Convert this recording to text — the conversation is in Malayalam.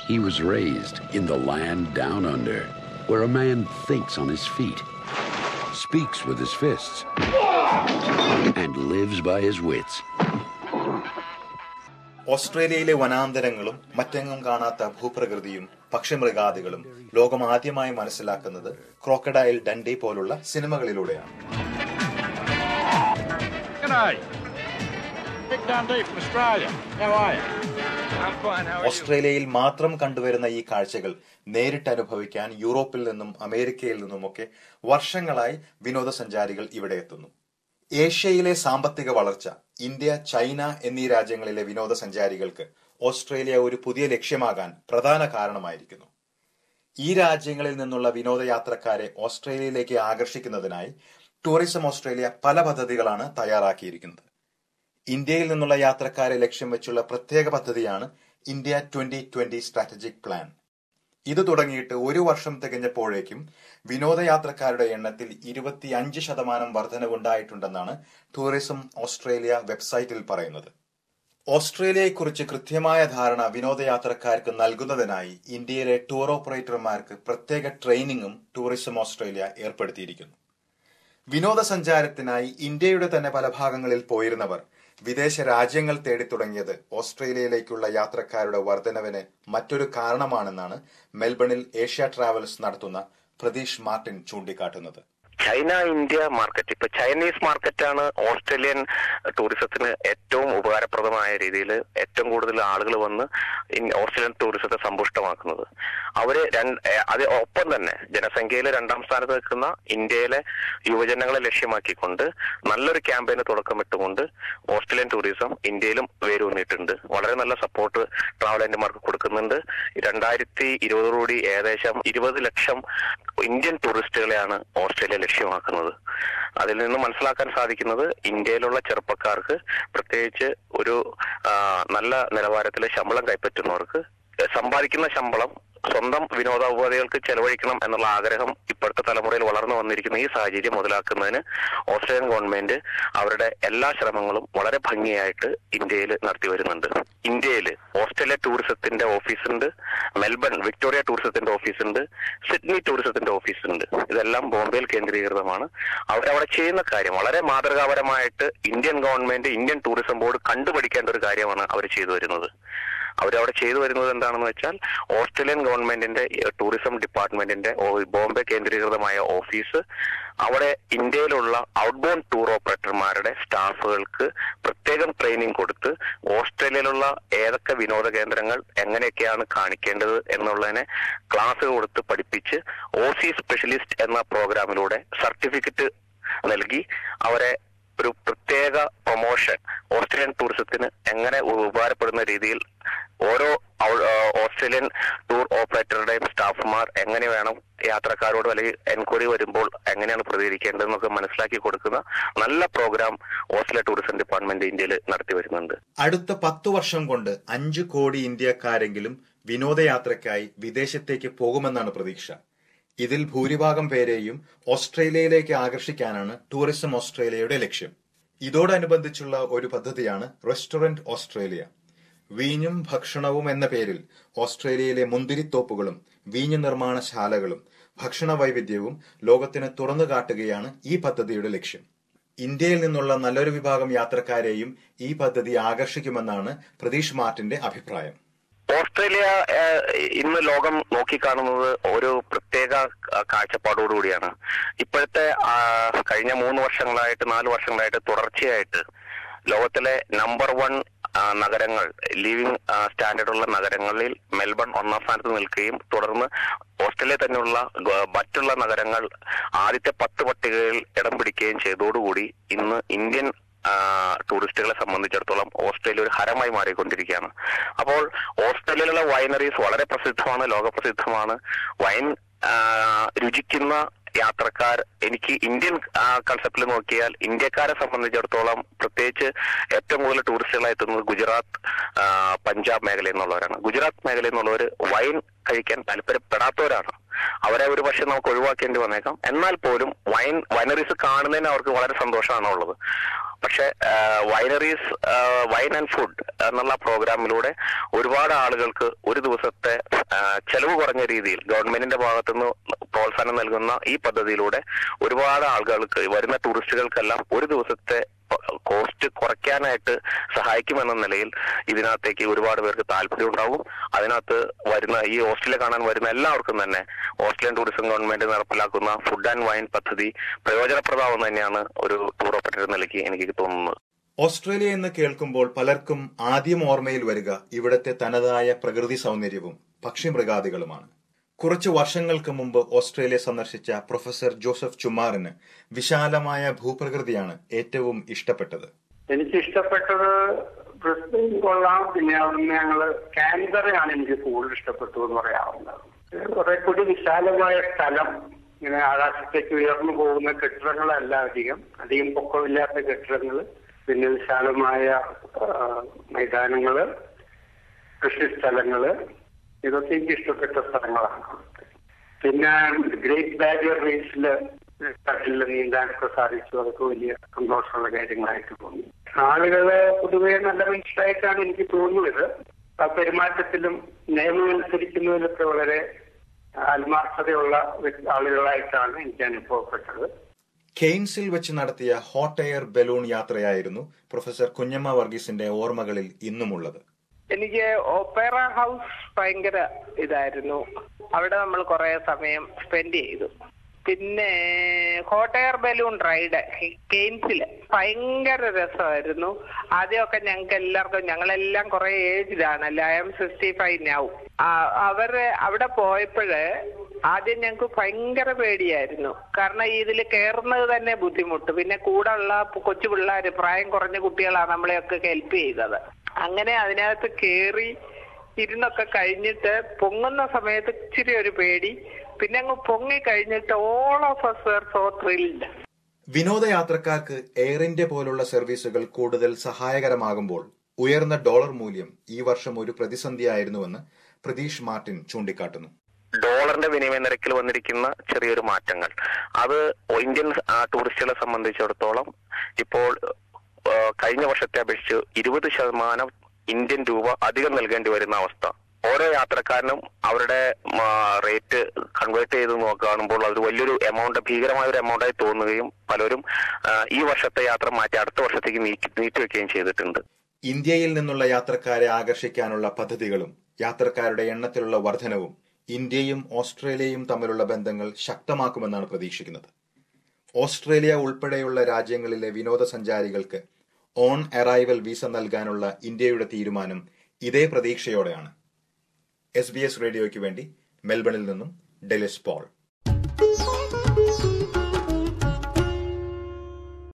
he was raised in the land down under, where a man thinks on his feet, speaks with his fists, and lives by his wits. ഓസ്ട്രേലിയയിലെ വനാന്തരങ്ങളും മറ്റെങ്ങും കാണാത്ത ഭൂപ്രകൃതിയും പക്ഷിമൃഗാദികളും ലോകം ആദ്യമായി മനസ്സിലാക്കുന്നത് ക്രോക്കഡൈൽ ഡൻഡി പോലുള്ള സിനിമകളിലൂടെയാണ് G'day. Dick Dundee from Australia. How are you? I'm fine. How are you? ഓസ്ട്രേലിയയിൽ മാത്രം കണ്ടുവരുന്ന ഈ കാഴ്ചകൾ നേരിട്ട് അനുഭവിക്കാൻ യൂറോപ്പിൽ നിന്നും അമേരിക്കയിൽ നിന്നുമൊക്കെ വർഷങ്ങളായി വിനോദസഞ്ചാരികൾ ഇവിടെ എത്തുന്നു ഏഷ്യയിലെ സാമ്പത്തിക വളർച്ച ഇന്ത്യ ചൈന എന്നീ രാജ്യങ്ങളിലെ വിനോദസഞ്ചാരികൾക്ക് ഓസ്ട്രേലിയ ഒരു പുതിയ ലക്ഷ്യമാകാൻ പ്രധാന കാരണമായിരിക്കുന്നു ഈ രാജ്യങ്ങളിൽ നിന്നുള്ള വിനോദയാത്രക്കാരെ ഓസ്ട്രേലിയയിലേക്ക് ആകർഷിക്കുന്നതിനായി ടൂറിസം ഓസ്ട്രേലിയ പല പദ്ധതികളാണ് തയ്യാറാക്കിയിരിക്കുന്നത് ഇന്ത്യയിൽ നിന്നുള്ള യാത്രക്കാരെ ലക്ഷ്യം വെച്ചുള്ള പ്രത്യേക പദ്ധതിയാണ് India twenty twenty strategic plan ഇത് തുടങ്ങിയിട്ട് ഒരു വർഷം തികഞ്ഞപ്പോഴേക്കും വിനോദയാത്രക്കാരുടെ എണ്ണത്തിൽ ഇരുപത്തിയഞ്ച് ശതമാനം വർധനവുണ്ടായിട്ടുണ്ടെന്നാണ് ടൂറിസം ഓസ്ട്രേലിയ വെബ്സൈറ്റിൽ പറയുന്നത് ഓസ്ട്രേലിയയെക്കുറിച്ച് കൃത്യമായ ധാരണ വിനോദയാത്രക്കാർക്ക് നൽകുന്നതിനായി ഇന്ത്യയിലെ ടൂർ ഓപ്പറേറ്റർമാർക്ക് പ്രത്യേക ട്രെയിനിങ്ങും ടൂറിസം ഓസ്ട്രേലിയ ഏർപ്പെടുത്തിയിരിക്കുന്നു വിനോദസഞ്ചാരത്തിനായി ഇന്ത്യയുടെ തന്നെ പല ഭാഗങ്ങളിൽ പോയിരുന്നവർ വിദേശ രാജ്യങ്ങൾ തേടി തുടങ്ങിയത് ഓസ്ട്രേലിയയിലേക്കുള്ള യാത്രക്കാരുടെ വർധനവിന് മറ്റൊരു കാരണമാണെന്നാണ് മെൽബണിൽ ഏഷ്യ ട്രാവൽസ് നടത്തുന്ന പ്രതീഷ് മാർട്ടിൻ ചൂണ്ടിക്കാട്ടുന്നത് ചൈന ഇന്ത്യ മാർക്കറ്റ് ഇപ്പൊ ചൈനീസ് മാർക്കറ്റാണ് ഓസ്ട്രേലിയൻ ടൂറിസത്തിന് ഏറ്റവും ഉപകാരപ്രദമായ രീതിയിൽ ഏറ്റവും കൂടുതൽ ആളുകൾ വന്ന് ഇൻ- ഓസ്ട്രേലിയൻ ടൂറിസത്തെ സമ്പുഷ്ടമാക്കുന്നത് അവര് രണ്ട് ഏഹ് അത് ഒപ്പം തന്നെ ജനസംഖ്യയിൽ രണ്ടാം സ്ഥാനത്ത് നിൽക്കുന്ന ഇന്ത്യയിലെ യുവജനങ്ങളെ ലക്ഷ്യമാക്കിക്കൊണ്ട് നല്ലൊരു ക്യാമ്പയിന് തുടക്കമിട്ടുകൊണ്ട് ഓസ്ട്രേലിയൻ ടൂറിസം ഇന്ത്യയിലും വേരൂന്നിയിട്ടുണ്ട് വളരെ നല്ല സപ്പോർട്ട് ട്രാവൽ ഏജന്റുമാർക്ക് കൊടുക്കുന്നുണ്ട് രണ്ടായിരത്തി ഇരുപതോടുകൂടി ഏകദേശം ഇരുപത് ലക്ഷം ഇന്ത്യൻ ടൂറിസ്റ്റുകളെയാണ് ഓസ്ട്രേലിയ ലക്ഷ്യമാക്കുന്നത് അതിൽ നിന്ന് മനസ്സിലാക്കാൻ സാധിക്കുന്നത് ഇന്ത്യയിലുള്ള ചെറുപ്പക്കാർക്ക് പ്രത്യേകിച്ച് ഒരു ആ, നല്ല നിലവാരത്തിലെ ശമ്പളം കൈപ്പറ്റുന്നവർക്ക് സമ്പാദിക്കുന്ന ശമ്പളം സ്വന്തം വിനോദോപാധികൾക്ക് ചെലവഴിക്കണം എന്നുള്ള ആഗ്രഹം ഇപ്പോഴത്തെ തലമുറയിൽ വളർന്നു വന്നിരിക്കുന്ന ഈ സാഹചര്യം മുതലാക്കുന്നതിന് ഓസ്ട്രേലിയൻ ഗവൺമെന്റ് അവരുടെ എല്ലാ ശ്രമങ്ങളും വളരെ ഭംഗിയായിട്ട് ഇന്ത്യയിൽ നടത്തി വരുന്നുണ്ട് ഇന്ത്യയിൽ ഓസ്ട്രേലിയ ടൂറിസത്തിന്റെ ഓഫീസുണ്ട് മെൽബൺ വിക്ടോറിയ ടൂറിസത്തിന്റെ ഓഫീസുണ്ട് സിഡ്നി ടൂറിസത്തിന്റെ ഓഫീസുണ്ട് ഇതെല്ലാം ബോംബെയിൽ കേന്ദ്രീകൃതമാണ് അവരവിടെ ചെയ്യുന്ന കാര്യം വളരെ മാതൃകാപരമായിട്ട് Indian government Indian tourism board കണ്ടുപഠിക്കേണ്ട ഒരു കാര്യമാണ് അവർ ചെയ്തു വരുന്നത് അവരവിടെ ചെയ്തു വരുന്നത് എന്താണെന്ന് വെച്ചാൽ ഓസ്ട്രേലിയൻ ഗവൺമെന്റിന്റെ ഏഹ്, ടൂറിസം ഡിപ്പാർട്ട്മെന്റിന്റെ ഓ- ബോംബെ കേന്ദ്രീകൃതമായ ഓഫീസ് അവിടെ ഇന്ത്യയിലുള്ള ഔട്ട്ബോൺ ടൂർ ഓപ്പറേറ്റർമാരുടെ സ്റ്റാഫുകൾക്ക് പ്രത്യേകം ട്രെയിനിങ് കൊടുത്ത് ഓസ്ട്രേലിയയിലുള്ള ഏതൊക്കെ വിനോദ കേന്ദ്രങ്ങൾ എങ്ങനെയൊക്കെയാണ് കാണിക്കേണ്ടത് എന്നുള്ളതിനെ ക്ലാസ് കൊടുത്ത് പഠിപ്പിച്ച് ഓസി സ്പെഷ്യലിസ്റ്റ് എന്ന പ്രോഗ്രാമിലൂടെ സർട്ടിഫിക്കറ്റ് നൽകി അവരെ ഒരു പ്രത്യേക പ്രൊമോഷൻ ഓസ്ട്രേലിയൻ ടൂറിസത്തിന് എങ്ങനെ ഉപകാരപ്പെടുന്ന രീതിയിൽ ഓരോ ഔ- ആ, ഓസ്ട്രേലിയൻ ടൂർ ഓപ്പറേറ്ററുടെയും സ്റ്റാഫുമാർ എങ്ങനെ വേണം യാത്രക്കാരോട് അല്ലെങ്കിൽ എൻക്വയറി വരുമ്പോൾ എങ്ങനെയാണ് പ്രതികരിക്കേണ്ടതെന്നൊക്കെ മനസ്സിലാക്കി കൊടുക്കുന്ന നല്ല പ്രോഗ്രാം ഓസ്ട്രേലിയ ടൂറിസം ഡിപ്പാർട്ട്മെന്റ് ഇന്ത്യയിൽ നടത്തി വരുന്നുണ്ട് അടുത്ത പത്തു വർഷം കൊണ്ട് അഞ്ചു കോടി ഇന്ത്യക്കാരെങ്കിലും വിനോദയാത്രയ്ക്കായി വിദേശത്തേക്ക് പോകുമെന്നാണ് പ്രതീക്ഷ ഇതിൽ ഭൂരിഭാഗം പേരെയും ഓസ്ട്രേലിയയിലേക്ക് ആകർഷിക്കാനാണ് ടൂറിസം ഓസ്ട്രേലിയയുടെ ലക്ഷ്യം ഇതോടനുബന്ധിച്ചുള്ള ഒരു പദ്ധതിയാണ് റെസ്റ്റോറന്റ് ഓസ്ട്രേലിയ വീഞ്ഞും ഭക്ഷണവും എന്ന പേരിൽ ഓസ്ട്രേലിയയിലെ മുന്തിരിത്തോപ്പുകളും വീഞ്ഞു നിർമ്മാണശാലകളും ഭക്ഷണ വൈവിധ്യവും ലോകത്തിന് തുറന്നു കാട്ടുകയാണ് ഈ പദ്ധതിയുടെ ലക്ഷ്യം ഇന്ത്യയിൽ നിന്നുള്ള നല്ലൊരു വിഭാഗം യാത്രക്കാരെയും ഈ പദ്ധതി ആകർഷിക്കുമെന്നാണ് പ്രതീഷ് മാർട്ടിന്റെ അഭിപ്രായം ഓസ്ട്രേലിയ ഏഹ്, ഇന്ന് ലോകം നോക്കിക്കാണുന്നത് ഒരു പ്രത്യേക ആ, കാഴ്ചപ്പാടോടുകൂടിയാണ് ഇപ്പോഴത്തെ ആ, കഴിഞ്ഞ മൂന്ന് വർഷങ്ങളായിട്ട് നാല് വർഷങ്ങളായിട്ട് തുടർച്ചയായിട്ട് ലോകത്തിലെ നമ്പർ വൺ നഗരങ്ങൾ ലിവിംഗ് സ്റ്റാൻഡേർഡ് ഉള്ള നഗരങ്ങളിൽ മെൽബൺ ഒന്നാം സ്ഥാനത്ത് നിൽക്കുകയും തുടർന്ന് ഓസ്ട്രേലിയ തന്നെയുള്ള ഗ- മറ്റുള്ള നഗരങ്ങൾ ആദ്യത്തെ പത്ത് പട്ടികയിൽ ഇടം പിടിക്കുകയും ചെയ്തതോടുകൂടി ഇന്ന് ഇന്ത്യൻ ആ, ടൂറിസ്റ്റുകളെ സംബന്ധിച്ചിടത്തോളം ഓസ്ട്രേലിയ ഒരു ഹരമായി മാറിക്കൊണ്ടിരിക്കുകയാണ് അപ്പോൾ ഓസ്ട്രേലിയയിലുള്ള വൈനറീസ് വളരെ പ്രസിദ്ധമാണ് ലോകപ്രസിദ്ധമാണ് വൈൻ ആ, രുചിക്കുന്ന യാത്രക്കാർ എനിക്ക് ഇന്ത്യൻ കൺസെപ്റ്റിൽ നോക്കിയാൽ ഇന്ത്യക്കാരെ സംബന്ധിച്ചിടത്തോളം പ്രത്യേകിച്ച് ഏറ്റവും കൂടുതൽ ടൂറിസ്റ്റുകളായി എത്തുന്നത് ഗുജറാത്ത് ആ, പഞ്ചാബ് മേഖലയിൽ നിന്നുള്ളവരാണ് ഗുജറാത്ത് മേഖലയിൽ നിന്നുള്ളവർ വൈൻ കഴിക്കാൻ താല്പര്യപ്പെടാത്തവരാണ് അവരെ ഒരു പക്ഷെ നമുക്ക് ഒഴിവാക്കേണ്ടി വന്നേക്കാം എന്നാൽ പോലും വൈൻ വൈനറീസ് കാണുന്നതിന് അവർക്ക് വളരെ സന്തോഷമാണ് ഉള്ളത് പക്ഷെ വൈനറീസ് വൈൻ ആൻഡ് ഫുഡ് എന്നുള്ള പ്രോഗ്രാമിലൂടെ ഒരുപാട് ആളുകൾക്ക് ഒരു ദിവസത്തെ ആ, ചെലവ് കുറഞ്ഞ രീതിയിൽ ഗവൺമെന്റിന്റെ ഭാഗത്തുനിന്ന് പ്രോത്സാഹനം നൽകുന്ന ഈ പദ്ധതിയിലൂടെ ഒരുപാട് ആളുകൾക്ക് വരുന്ന ടൂറിസ്റ്റുകൾക്കെല്ലാം ഒരു ദിവസത്തെ കോസ്റ്റ് കുറയ്ക്കാനായിട്ട് സഹായിക്കുമെന്ന നിലയിൽ ഇതിനകത്തേക്ക് ഒരുപാട് പേർക്ക് താല്പര്യം ഉണ്ടാവും അതിനകത്ത് വരുന്ന ഈ ഓസ്ട്രേലിയ കാണാൻ വരുന്ന എല്ലാവർക്കും തന്നെ ഓസ്ട്രേലിയൻ ടൂറിസം ഗവൺമെന്റ് നടപ്പിലാക്കുന്ന ഫുഡ് ആൻഡ് വൈൻ പദ്ധതി പ്രയോജനപ്രദമാവെന്ന് തന്നെയാണ് ഒരു ടൂർ ഓപ്പറേറ്റർ നിലയ്ക്ക് എനിക്ക് തോന്നുന്നത് ഓസ്ട്രേലിയ എന്ന് കേൾക്കുമ്പോൾ പലർക്കും ആദ്യം ഓർമ്മയിൽ വരിക ഇവിടത്തെ തനതായ പ്രകൃതി സൗന്ദര്യവും പക്ഷിമൃഗാദികളുമാണ് കുറച്ചു വർഷങ്ങൾക്ക് മുമ്പ് ഓസ്ട്രേലിയ സന്ദർശിച്ച പ്രൊഫസർ ജോസഫ് ചുമാറിന് വിശാലമായ ഭൂപ്രകൃതിയാണ് ഏറ്റവും ഇഷ്ടപ്പെട്ടത് എനിക്ക് ഇഷ്ടപ്പെട്ടത് ബ്രിസ്ബെയിൻ കൊള്ളാം പിന്നെ അവിടുന്ന് ഞങ്ങള് കാൻബറയാണ് എനിക്ക് കൂടുതൽ ഇഷ്ടപ്പെട്ടു എന്ന് പറയാവുന്നത് കുറെ കൂടി വിശാലമായ സ്ഥലം ഇങ്ങനെ ആകാശത്തേക്ക് ഉയർന്നു പോകുന്ന കെട്ടിടങ്ങളല്ല അധികം അധികം പൊക്കമില്ലാത്ത കെട്ടിടങ്ങൾ പിന്നെ വിശാലമായ ആ, മൈതാനങ്ങള് കൃഷിസ്ഥലങ്ങള് ഇതൊക്കെ എനിക്ക് ഇഷ്ടപ്പെട്ട സ്ഥലങ്ങളാണ് പിന്നെ ഗ്രേറ്റ് ബാരിയർ റീഫില് കടലിൽ നീന്താനൊക്കെ സാധിച്ചു അതൊക്കെ വലിയ സന്തോഷമുള്ള കാര്യങ്ങളായിട്ട് തോന്നി ആളുകള് പൊതുവെ നല്ല മനുഷ്യരായിട്ടാണ് എനിക്ക് തോന്നുന്നത് ആ പെരുമാറ്റത്തിലും നിയമം അനുസരിക്കുന്നതിലൊക്കെ വളരെ ആത്മാർത്ഥതയുള്ള വ്യ- ആളുകളായിട്ടാണ് എനിക്ക് അനുഭവപ്പെട്ടത് കെയ്ൻസിൽ വെച്ച് നടത്തിയ ഹോട്ട് എയർ ബലൂൺ യാത്രയായിരുന്നു പ്രൊഫസർ കുഞ്ഞമ്മ വർഗീസിന്റെ ഓർമ്മകളിൽ ഇന്നുമുള്ളത് എനിക്ക് ഓപ്പറ ഹൗസ് ഭയങ്കര ഇതായിരുന്നു അവിടെ നമ്മൾ കുറെ സമയം സ്പെൻഡ് ചെയ്തു പിന്നെ ഹോട്ട് എയർ ബലൂൺ റൈഡ് കെയിൻസില് ഭയങ്കര രസമായിരുന്നു ആദ്യമൊക്കെ ഞങ്ങൾക്ക് എല്ലാവർക്കും ഞങ്ങളെല്ലാം കുറെ ഏജിലാണല്ലോ I am sixty five now അവര് അവിടെ പോയപ്പോഴ് ആദ്യം ഞങ്ങൾക്ക് ഭയങ്കര പേടിയായിരുന്നു കാരണം ഇതിൽ കയറുന്നത് തന്നെ ബുദ്ധിമുട്ട് പിന്നെ കൂടെ ഉള്ള കൊച്ചു പിള്ളേര് പ്രായം കുറഞ്ഞ കുട്ടികളാണ് നമ്മളെയൊക്കെ ഹെൽപ്പ് ചെയ്തത് അങ്ങനെ അതിനകത്ത് കേറി ഇരുന്നൊക്കെ കഴിഞ്ഞിട്ട് പൊങ്ങുന്ന സമയത്ത് ഇച്ചിരി ഒരു പേടി പിന്നെ അങ്ങ് പൊങ്ങി കഴിഞ്ഞിട്ട് all of us were so thrilled വിനോദയാത്രക്കാർക്ക് എയർ ഇന്ത്യ പോലുള്ള സർവീസുകൾ കൂടുതൽ സഹായകരമാകുമ്പോൾ ഉയർന്ന ഡോളർ മൂല്യം ഈ വർഷം ഒരു പ്രതിസന്ധിയായിരുന്നുവെന്ന് പ്രതീഷ് മാർട്ടിൻ ചൂണ്ടിക്കാട്ടുന്നു ഡോളറിന്റെ വിനിമയ നിരക്കിൽ വന്നിരിക്കുന്ന ചെറിയൊരു മാറ്റങ്ങൾ അത് ഇന്ത്യൻ ആ, ടൂറിസ്റ്റുകളെ സംബന്ധിച്ചിടത്തോളം ഇപ്പോൾ ആ, കഴിഞ്ഞ വർഷത്തെ അപേക്ഷിച്ച് ഇരുപത് ശതമാനം ഇന്ത്യൻ രൂപ അധികം നൽകേണ്ടി വരുന്ന അവസ്ഥ ഓരോ യാത്രക്കാരനും അവരുടെ റേറ്റ് കൺവേർട്ട് ചെയ്ത് നോക്കുക കാണുമ്പോൾ അത് വലിയൊരു എമൗണ്ട് ഭീകരമായ ഒരു എമൗണ്ടായി തോന്നുകയും പലരും ആ, ഈ വർഷത്തെ യാത്ര മാറ്റി അടുത്ത വർഷത്തേക്ക് നീക്കി നീട്ടിവെക്കുകയും ചെയ്തിട്ടുണ്ട് ഇന്ത്യയിൽ നിന്നുള്ള യാത്രക്കാരെ ആകർഷിക്കാനുള്ള പദ്ധതികളും യാത്രക്കാരുടെ എണ്ണത്തിലുള്ള വർധനവും ഇന്ത്യയും ഓസ്ട്രേലിയയും തമ്മിലുള്ള ബന്ധങ്ങൾ ശക്തമാക്കുമെന്നാണ് പ്രതീക്ഷിക്കുന്നത് ഓസ്ട്രേലിയ ഉൾപ്പെടെയുള്ള രാജ്യങ്ങളിലെ വിനോദസഞ്ചാരികൾക്ക് ഓൺ അറൈവൽ വിസ നൽകാനുള്ള ഇന്ത്യയുടെ തീരുമാനം ഇതേ പ്രതീക്ഷയോടെയാണ് എസ് ബി എസ് റേഡിയോയ്ക്ക് വേണ്ടി മെൽബണിൽ നിന്നും ഡെലിസ് പോൾ